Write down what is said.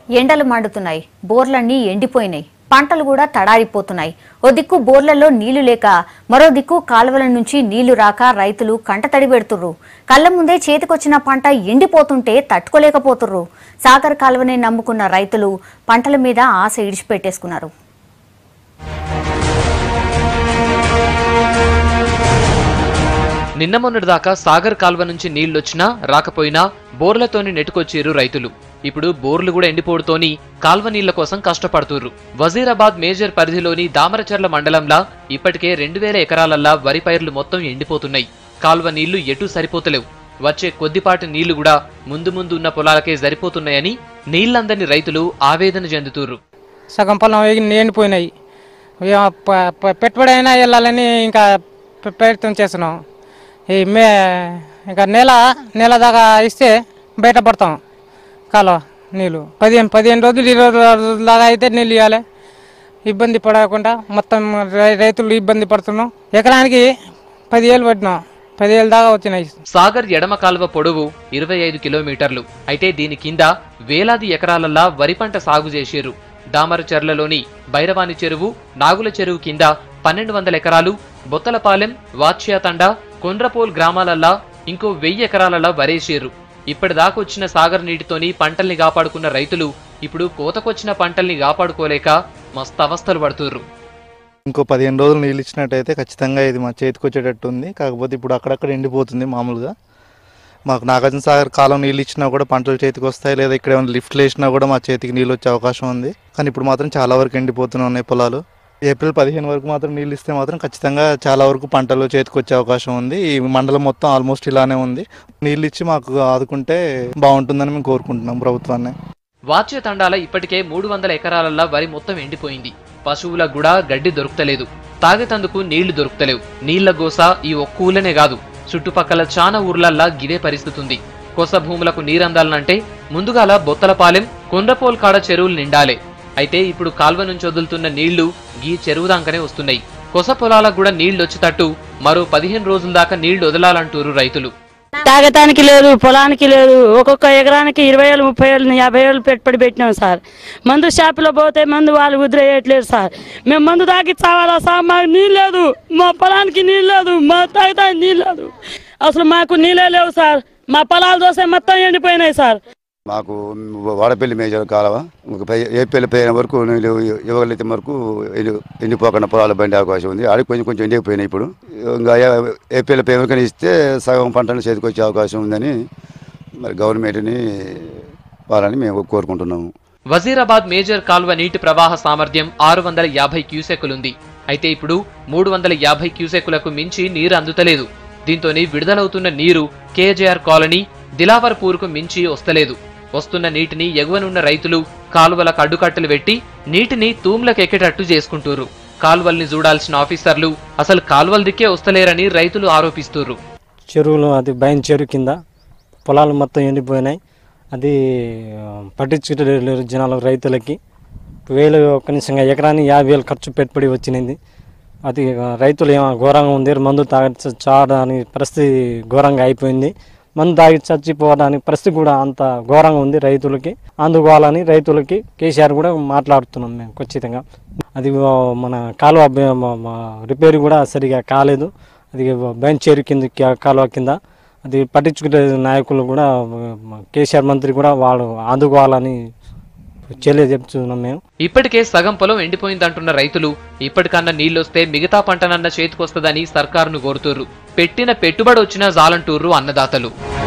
ఎండలు మండుతున్నాయి బోర్లన్నీ ఎండిపోయినాయి పంటలు కూడా తడారిపోతున్నాయి ఓ దిక్కు బోర్లలో నీళ్లు లేక మరో దిక్కు కాలువల నుంచి నీళ్లు రాక రైతులు కంటతడి పెడుతుర్రు కళ్ళ ముందే చేతికొచ్చిన పంట ఎండిపోతుంటే తట్టుకోలేకపోతుర్రు సాగర్ కాలువని నమ్ముకున్న రైతులు పంటల మీద ఆశ ఇడిచిపెట్టేసుకున్నారు నిన్న మొన్నటిదాకా సాగర్ కాల్వ నుంచి నీళ్లొచ్చినా రాకపోయినా బోర్లతోని నెట్టుకొచ్చిర్రు రైతులు ఇప్పుడు బోర్లు కూడా ఎండిపోడుతోని కాల్వ నీళ్ల కోసం కష్టపడుతుర్రు వజీరాబాద్ మేజర్ పరిధిలోని దామరచర్ల మండలంలా ఇప్పటికే రెండు వేల ఎకరాలల్లా వరి పైర్లు మొత్తం ఎండిపోతున్నాయి కాల్వ నీళ్లు ఎటూ సరిపోతలేవు వచ్చే కొద్దిపాటి నీళ్లు కూడా ముందు ముందు ఉన్న పొలాలకే సరిపోతున్నాయని నీళ్లందని రైతులు ఆవేదన చెందుతుర్రు సగం పొలం ఎగి- ఎండిపోయినాయి ఇక ప- ప- పెట్టుబడి అయినా వెళ్ళాలని ఇంకా ప్ర- ప్రయత్నం చేస్తున్నాం ఈ మే ఇంకా నెల నెల దాకా ఇస్తే బయటపడతాం కాలువ నీళ్ళు పదిహేను పదిహేను రోజులు ఇరవై రోజుల దాకా అయితే నీళ్ళు ఇవ్వాలి ఇబ్బంది పడకుండా మొత్తం రై- రైతులు ఇబ్బంది పడుతున్నాం ఎకరానికి పదివేలు పట్టినాం పదివేలు దాకా వచ్చినాయి సాగర్ ఎడమ కాలువ పొడవు ఇరవై ఐదు కిలోమీటర్లు అయితే దీని కింద వేలాది ఎకరాలల్లా వరి పంట సాగు చేసిర్రు దామరచర్లలోని బైరవాని చెరువు నాగుల చెరువు కింద పన్నెండు వందల ఎకరాలు బొత్తలపాలెం వాచ్యాతండ కొండ్రపోల్ గ్రామాలల్లా ఇంకో వెయ్యి ఎకరాలల్లా వరేసిర్రు ఇప్పటిదాకా వచ్చిన సాగర్ నీటితోని పంటల్ని కాపాడుకున్న రైతులు ఇప్పుడు కోతకొచ్చిన పంటల్ని కాపాడుకోలేక మస్తు అవస్థలు పడుతుర్రు ఇంకో పదిహేను రోజులు నీళ్ళు ఇచ్చినట్టయితే ఖచ్చితంగా ఇది మా చేతికి వచ్చేటట్టు ఉంది కాకపోతే ఇప్పుడు అక్కడక్కడ ఎండిపోతుంది మామూలుగా మాకు నాగార్జున సాగర్ కాలం నీళ్ళు ఇచ్చినా కూడా పంటలు చేతికి వస్తాయి లేదా ఇక్కడ ఏమైనా లిఫ్ట్లు వేసినా కూడా మా చేతికి నీళ్ళు వచ్చే అవకాశం ఉంది కానీ ఇప్పుడు మాత్రం చాలా వరకు ఎండిపోతూనే ఉన్నాయి పొలాలు ఏప్రిల్ పదిహేను వరకు మాత్రం నీళ్ళు ఇస్తే మాత్రం ఖచ్చితంగా చాలా వరకు పంటలు చేతికి వచ్చే అవకాశం ఉంది ఈ మండలం మొత్తం ఆల్మోస్ట్ ఇలానే ఉంది నీళ్ళు ఇచ్చి మాకు ఆదుకుంటే బాగుంటుందని మేము కోరుకుంటున్నాం ప్రభుత్వాన్ని వాచ్య తండాల ఇప్పటికే మూడు వందల ఎకరాలల్లా వరి మొత్తం ఎండిపోయింది పశువులకు కూడా గడ్డి దొరుకుతలేదు తాగేతందుకు నీళ్లు దొరుకుతలేవు నీళ్ల గోస ఈ ఒక్క ఊళ్ళనే కాదు చుట్టుపక్కల చాలా ఊర్లల్లా గిదే పరిస్థితి ఉంది కొస భూములకు నీరందాలనంటే ముందుగాల బొత్తలపాలెం కొండ్రపోల్ కాడ చెరువులు నిండాలే అయితే ఇప్పుడు కాల్వ నుంచి వదులుతున్న నీళ్లు గీ చెరువు దాకానే వస్తున్నాయి కొస పొలాలకు కూడా నీళ్లు వచ్చేటట్టు మరో పదిహేను రోజుల దాకా నీళ్లు వదలాలంటూరు రైతులు తాగటానికి లేదు పొలానికి లేదు ఒక్కొక్క ఎకరానికి ఇరవై వేలు ముప్పై వేలు యాభై వేలు పెట్టుబడి పెట్టినాం సార్ మందు షాపులో పోతే మందు వాళ్ళు ఉద్రేయట్లేదు సార్ మేము మందు తాగి చావాలా సార్ మాకు నీళ్ళు లేదు మా పొలానికి నీళ్ళు లేదు మా తాగటానికి నీళ్ళు లేదు అసలు మాకు నీళ్ళే లేవు సార్ మా పొలాలు చూస్తే మొత్తం ఎండిపోయినాయి సార్ మాకు వాడపల్లి మేజర్ కాలవ ఒక పై- ఏప్రిల్ పదిహేను వరకు నీళ్ళు ఇవ్వగలిగితే వరకు ఎండి- ఎండిపోకుండా పొలాలు బండి అవకాశం ఉంది ఆడికి కొంచెం కొంచెం ఎండిపోయినాయి ఇప్పుడు ఇంకా ఏ- ఏప్రిల్ పదిహేను వరకు ఇస్తే సగం పంటలు చేతికి వచ్చే అవకాశం ఉందని మరి గవర్నమెంట్ని వాళ్ళని మేము కోరుకుంటున్నాము వజీరాబాద్ మేజర్ కాల్వ నీటి ప్రవాహ సామర్థ్యం ఆరు వందల యాభై క్యూసెక్కులుంది అయితే ఇప్పుడు మూడు వందల యాభై క్యూసెక్కులకు మించి నీరు అందుతలేదు దీంతోని విడుదలవుతున్న నీరు కేజేఆర్ కాలనీ దిలావర్పూర్కు మించి వస్తలేదు వస్తున్న నీటిని ఎగువనున్న రైతులు కాలువలకు అడ్డుకట్టలు పెట్టి నీటిని తూమ్లకెక్కేటట్టు చేసుకుంటూరు కాలువల్ని చూడాల్సిన ఆఫీసర్లు అసలు కాలువల దిక్కే వస్తలేరని రైతులు ఆరోపిస్తుర్రు చెరువులు అది బయన్ చెరువు కింద పొలాలు మొత్తం ఎండిపోయినాయి అది ఆ, పట్టించుకోలేరు జనాలు రైతులకి వేలు కనీసంగా ఎకరానికి యాభై వేలు ఖర్చు పెట్టుబడి వచ్చింది అది ఆ, రైతులు ఏమో ఘోరంగా ఉంది మందు తాగి చ- చావడానికి పరిస్థితి ఘోరంగా అయిపోయింది మందు తాగి చచ్చిపోవడానికి పరిస్థితి కూడా అంత ఘోరంగా ఉంది రైతులకి అందుకోవాలని రైతులకి కేసీఆర్ కూడా మాట్లాడుతున్నాం మేము ఖచ్చితంగా అది ఆ, మన కాలువ బ- మ- మ- రిపేర్ కూడా సరిగా కాలేదు అది బెంచేరు కింద కి- కాలువ కింద అది పట్టించుకునే నాయకులు కూడా మ- కేసీఆర్ మంత్రి కూడా వాళ్ళు ఆదుకోవాలని చెల్లె చెప్తున్నాం మేము ఇప్పటికే సగం పొలం ఎండిపోయిందంటున్న రైతులు ఇప్పటికన్నా నీళ్లొస్తే మిగతా పంటనన్న చేతికొస్తదని సర్కారును కోరుతుర్రు పెట్టిన పెట్టుబడి వచ్చినా జాలంటూర్రు అన్నదాతలు